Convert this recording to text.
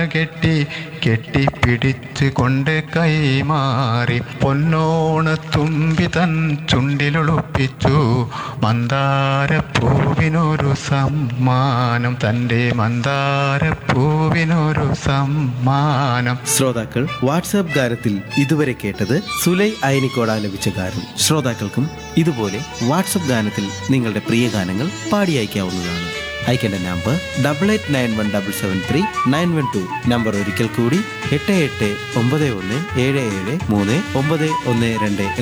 കെട്ടി കെട്ടിപ്പിടിച്ച് കൊണ്ട് കൈമാറി പൊന്നോണത്തുമ്പി തൻ ചുണ്ടിലൊളുപ്പിച്ചു മന്ദാരപ്പൂവിനൊരു സമ്മാനം തൻ്റെ മന്ദാരപ്പൂവിനൊരു സമ്മാനം ശ്രോതാക്കൾ വാട്സാപ്പ് ഗാനത്തിൽ ഇതുവരെ കേട്ടത് സുലൈ അയനിക്കോട് ആലപിച്ച ഗാനം ശ്രോതാക്കൾക്കും ഇതുപോലെ വാട്സപ്പ് ഗാനത്തിൽ നിങ്ങളുടെ പ്രിയ ഗാനങ്ങൾ പാടി അയക്കാവുന്നതാണ് അയക്കേണ്ട number double eight nine one double seven three nine one two number ഒരിക്കൽ കൂടി എട്ട് എട്ട് ഒമ്പത് ഒന്ന് ഏഴ് ഏഴ് മൂന്ന് ഒമ്പത് ഒന്ന് രണ്ട്